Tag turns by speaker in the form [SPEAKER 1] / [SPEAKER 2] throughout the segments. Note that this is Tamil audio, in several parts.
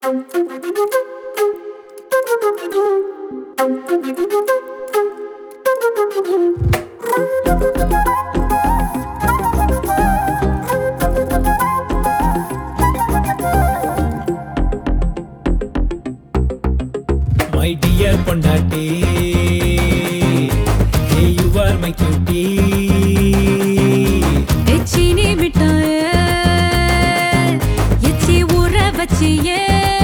[SPEAKER 1] மை டியர் பொண்டாட்டி hey you are my cutie
[SPEAKER 2] எச்சினி மிட்டாய எச்சி ஊற வச்சியே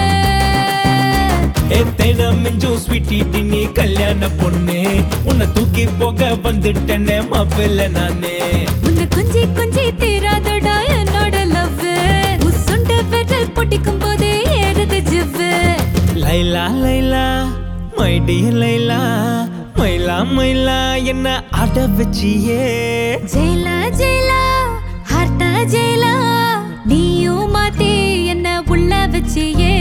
[SPEAKER 1] ஏ தேன மிஞ்சும் ஸ்வீட்டி டின்னி கல்யாண பொண்ணு உன்னை தூக்கி போக வந்துட்டேனே மாப்பிள்ள நானே
[SPEAKER 2] உன்னை கொஞ்சி கொஞ்சி தீராதடா என்னோட லவ் உசுண்ட விரல் பொட்டிக்கும் போதே ஏறுது ஜிவ்வு
[SPEAKER 1] லைலா லைலா மை டியர் லைலா மயிலா மயிலா என்ன ஆட வச்சியே
[SPEAKER 2] ஜெயிலா ஜெயிலா ஹார்ட்டா ஜெயிலா நீயும் மாத்தி என்ன உள்ள வச்சியே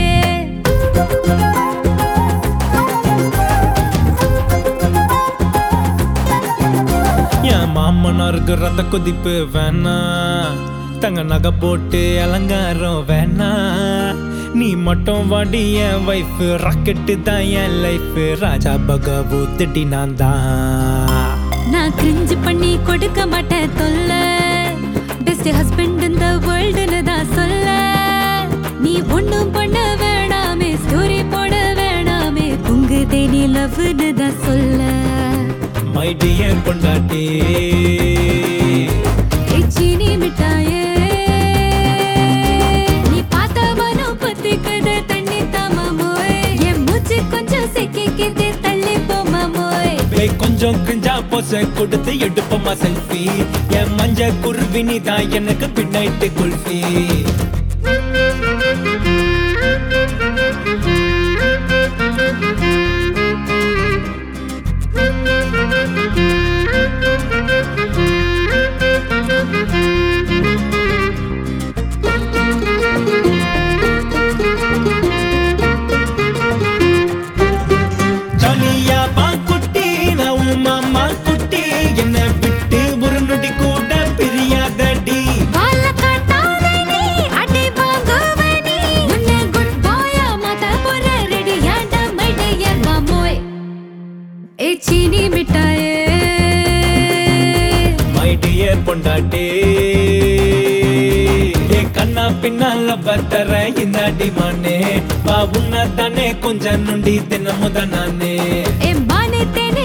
[SPEAKER 1] என் மாமனாருக்கு ரத்த கொதிப்பு வேணா தங்க நகை போட்டு அலங்காரம் வேணா நீ மட்டும் வாடி என் வைஃப் ராக்கெட்டு தான் என் லைஃப் ராஜா பகவூத்துட்டி நான் தான்
[SPEAKER 2] நான் கிரிஞ்சு பண்ணி கொடுக்க மாட்டேன் தொல்ல பெஸ்ட் ஹஸ்பண்ட் இந்த வேர்ல்டுன்னு தான் சொல்ல நீ ஒண்ணும் பண்ண வேணாமே ஸ்டோரி போட வேணாமே உங்க தேனி லவ்னு தான் சொல்ல
[SPEAKER 1] மை டியர் பொண்டாட்டி
[SPEAKER 2] சீனி மிட்டாயே நீ பார்த்த மனம் பத்தி கதை தண்ணி தாமாமோய் என் மூச்சு கொஞ்சம் செக்கிக்கிட்டு தள்ளி போமாமோய்
[SPEAKER 1] பேய் கொஞ்சம் கிஞ்சா போச கொடுத்து எடுப்போமா செல்ஃபி என் மஞ்ச குருவி நீ தான் எனக்கு பின்னாயிட்டு குல்ஃபி ஜாலியா பாக்குட்டி நான் உன் மாமா குட்டி என்ன விட்டு ஒரு நொடி கூட பிரியாதடி
[SPEAKER 2] வாழ காட்டாதே நீ, அடி வாங்குவே நீ. உன்னை good boy ஆ மாத்த போற ready-யாடா my dear மாமோய். ஏ சீனி மிட்டாயே
[SPEAKER 1] மை டியர் பொண்டாட்டி ஏ கண்ணா பின்னால பத்தர இந்த அடிமானே வா உன்ன தானே கொஞ்சம் நொண்டி தினமுத நானே
[SPEAKER 2] ஏ மானே தேனே